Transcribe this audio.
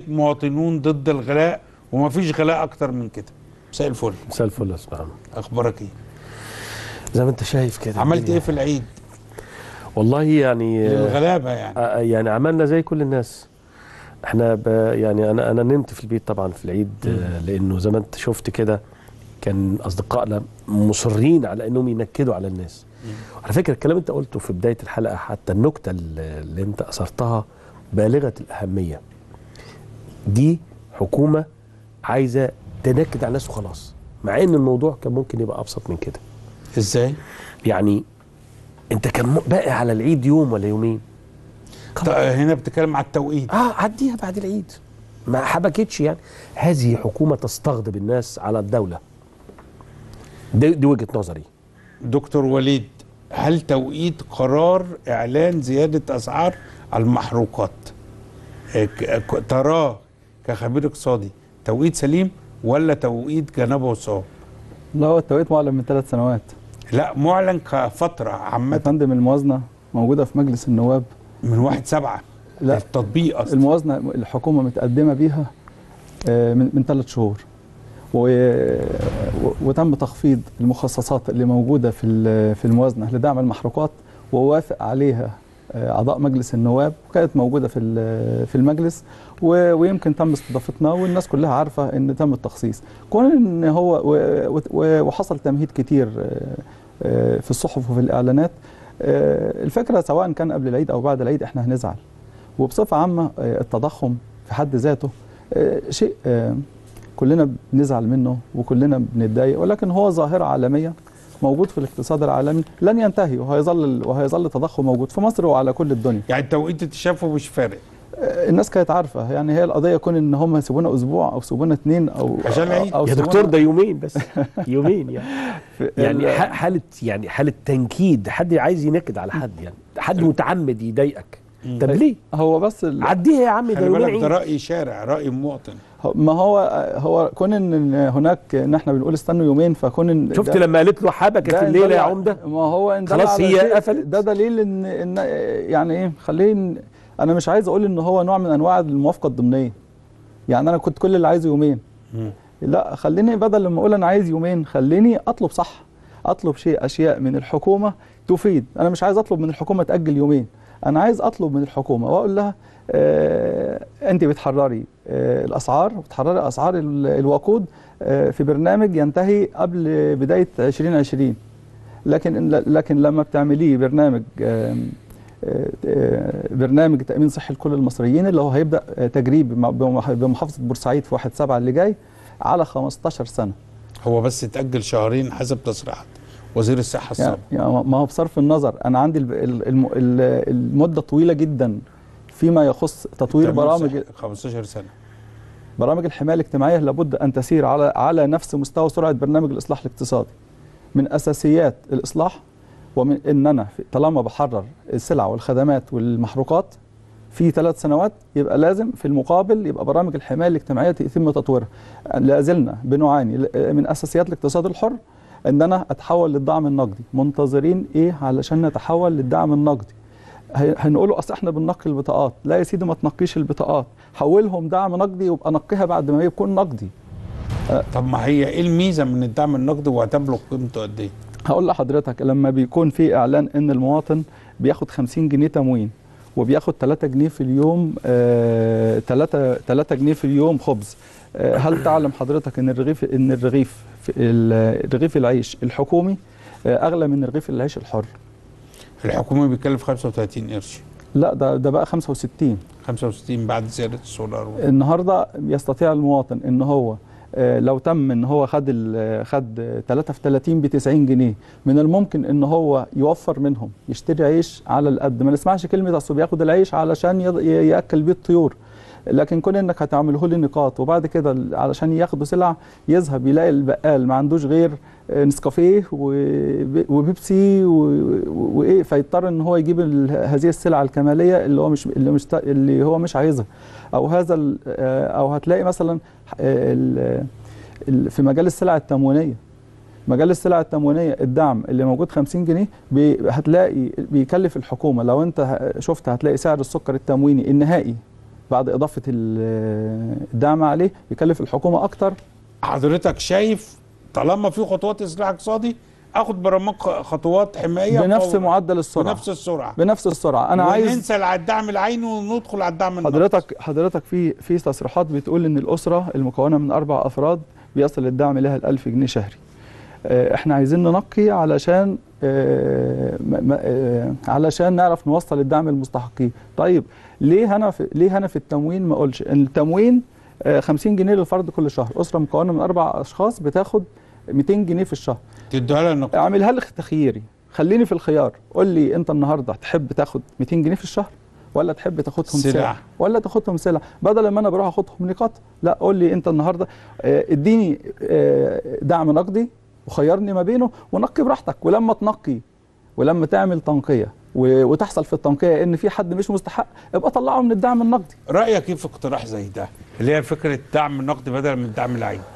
مواطنون ضد الغلاء ومفيش غلاء اكتر من كده مساء الفل مساء الفل يا استاذ محمد اخبارك ايه زي ما انت شايف كده عملت الدنيا. ايه في العيد والله يعني للغلابه يعني آه، يعني عملنا زي كل الناس احنا ب يعني انا انا نمت في البيت طبعا في العيد آه، لانه زي ما انت شفت كده كان اصدقائنا مصرين على انهم ينكدوا على الناس على فكره الكلام انت قلته في بدايه الحلقه حتى النكته اللي اللي انت اثرتها بالغه الاهميه دي حكومه عايزه تنكد على الناس وخلاص مع ان الموضوع كان ممكن يبقى ابسط من كده ازاي يعني انت كان م- باقي على العيد يوم ولا يومين ط- هنا بتتكلم على التوقيت اه عديها بعد العيد ما حبكتش يعني هذه حكومه تستغضب الناس على الدوله دي, دي وجهه نظري دكتور وليد هل توقيت قرار اعلان زياده اسعار المحروقات آه، ك- ك- تراه كخبير اقتصادي توقيت سليم ولا توقيت جنبه وصاب لا هو التوقيت معلن من ثلاث سنوات لا معلن كفتره يا عامه فندم الموازنه موجوده في مجلس النواب من واحد سبعة لا. التطبيق اصلا الموازنه الحكومه متقدمه بيها آه، من من ثلاث شهور و... و- وتم تخفيض المخصصات اللي موجوده في ال- في الموازنه لدعم المحروقات ووافق عليها آه، اعضاء مجلس النواب وكانت موجوده في ال- في المجلس و- ويمكن تم استضافتنا والناس كلها عارفه ان تم التخصيص كون ان هو و- و- وحصل تمهيد كتير آه، آه، في الصحف وفي الاعلانات آه، الفكره سواء كان قبل العيد او بعد العيد احنا هنزعل وبصفه عامه آه، التضخم في حد ذاته آه، شيء آه، كلنا بنزعل منه وكلنا بنتضايق ولكن هو ظاهره عالميه موجود في الاقتصاد العالمي لن ينتهي وهيظل وهيظل التضخم موجود في مصر وعلى كل الدنيا يعني توقيت التشافه مش فارق آه، الناس كانت عارفه يعني هي القضيه كون ان هم يسيبونا اسبوع او يسيبونا اثنين او عشان العيد. أو يا يسيبونا دكتور ده يومين بس يومين يعني في يعني ال- ح- حاله يعني حاله تنكيد حد عايز ينكد على حد يعني حد متعمد يضايقك طب ليه هو بس ال- عديها يا عم ده خلي يومين بالك ده عيد راي شارع راي مواطن ما هو هو كون ان هناك ان احنا بنقول استنوا يومين فكون ان شفت ده- لما قالت له حبكت ده إن الليله دل يا على- عمده ما هو ان دل خلاص على هي شيء، قفلت. ده دليل ان ان يعني ايه خليني انا مش عايز اقول ان هو نوع من انواع الموافقه الضمنيه يعني انا كنت كل اللي عايزه يومين لا خليني بدل لما اقول انا عايز يومين خليني اطلب صح اطلب شيء اشياء من الحكومه تفيد انا مش عايز اطلب من الحكومه تاجل يومين انا عايز اطلب من الحكومه واقول لها آه انت بتحرري آه الاسعار وبتحرري اسعار ال- الوقود آه في برنامج ينتهي قبل بدايه 2020 لكن لكن لما بتعمليه برنامج آم، آه، آه، برنامج تامين صحي لكل المصريين اللي هو هيبدا آه، تجريب مع- بمح- بمحافظه بورسعيد في 1 7 اللي جاي على 15 سنه هو بس اتاجل شهرين حسب تصريحات وزير الصحه يعني السابق يعني ما هو بصرف النظر انا عندي الب- ال- الم- ال- المده طويله جدا فيما يخص تطوير تأمين برامج صحي 15 سنه برامج الحمايه الاجتماعيه لابد ان تسير على على نفس مستوى سرعه برنامج الاصلاح الاقتصادي من اساسيات الاصلاح ومن ان انا في- طالما بحرر السلع والخدمات والمحروقات في ثلاث سنوات يبقى لازم في المقابل يبقى برامج الحمايه الاجتماعيه يتم تطويرها لا زلنا بنعاني ل- من اساسيات الاقتصاد الحر ان انا اتحول للدعم النقدي منتظرين ايه علشان نتحول للدعم النقدي هي- هنقولوا اصل احنا بننقي البطاقات لا يا سيدي ما تنقيش البطاقات حولهم دعم نقدي وابقى نقيها بعد ما يكون نقدي طب ما هي ايه الميزه من الدعم النقدي وهتبلغ قيمته قد ايه؟ هقول لحضرتك لما بيكون في اعلان ان المواطن بياخد 50 جنيه تموين وبياخد 3 جنيه في اليوم آه 3 3 جنيه في اليوم خبز آه هل تعلم حضرتك ان الرغيف ان الرغيف في ال- رغيف العيش الحكومي آه اغلى من رغيف العيش الحر الحكومي بيكلف 35 قرش لا ده ده بقى 65 65 بعد زياده السولار النهارده يستطيع المواطن ان هو آه، لو تم ان هو خد ال- خد 3 في 30 ب 90 جنيه من الممكن ان هو يوفر منهم يشتري عيش على القد ما نسمعش كلمه اصل بياخد العيش علشان يض- ي- ياكل بيه الطيور لكن كون انك هتعمله لي نقاط وبعد كده ال- علشان ياخدوا سلع يذهب يلاقي البقال ما عندوش غير آه، نسكافيه وب- وبيبسي و- و- وايه فيضطر ان هو يجيب ال- هذه السلع الكماليه اللي هو مش اللي مش اللي هو مش عايزها او هذا ال- آه، او هتلاقي مثلا آه، ال- ال- في مجال السلع التموينيه مجال السلع التموينيه الدعم اللي موجود 50 جنيه بي- هتلاقي بيكلف الحكومه لو انت ه- شفت هتلاقي سعر السكر التمويني النهائي بعد اضافه ال- الدعم عليه يكلف الحكومه اكتر حضرتك شايف طالما في خطوات اصلاح اقتصادي اخد برامج خطوات حمايه بنفس فورا. معدل السرعه بنفس السرعه بنفس السرعه انا عايز وننسى على الدعم العيني وندخل على الدعم النقدي حضرتك حضرتك في في تصريحات بتقول ان الاسره المكونه من اربع افراد بيصل الدعم لها ال 1000 جنيه شهري آه، احنا عايزين ننقي علشان آه، م- م- آه، علشان نعرف نوصل الدعم للمستحقين طيب ليه هنا في ليه هنا في التموين ما اقولش ان التموين آه، 50 جنيه للفرد كل شهر اسره مكونه من اربع اشخاص بتاخد 200 جنيه في الشهر تديها لها نقدي اعملها لي تخييري خليني في الخيار قول لي انت النهارده تحب تاخد 200 جنيه في الشهر ولا تحب تاخدهم سلع. سلع ولا تاخدهم سلع بدل ما انا بروح اخدهم نقاط لا قول لي انت النهارده آه، اديني آه، دعم نقدي وخيرني ما بينه ونقي براحتك ولما تنقي ولما تعمل تنقيه و- وتحصل في التنقيه ان في حد مش مستحق ابقى طلعه من الدعم النقدي رايك ايه في اقتراح زي ده اللي هي فكره دعم النقدي بدل من الدعم العيني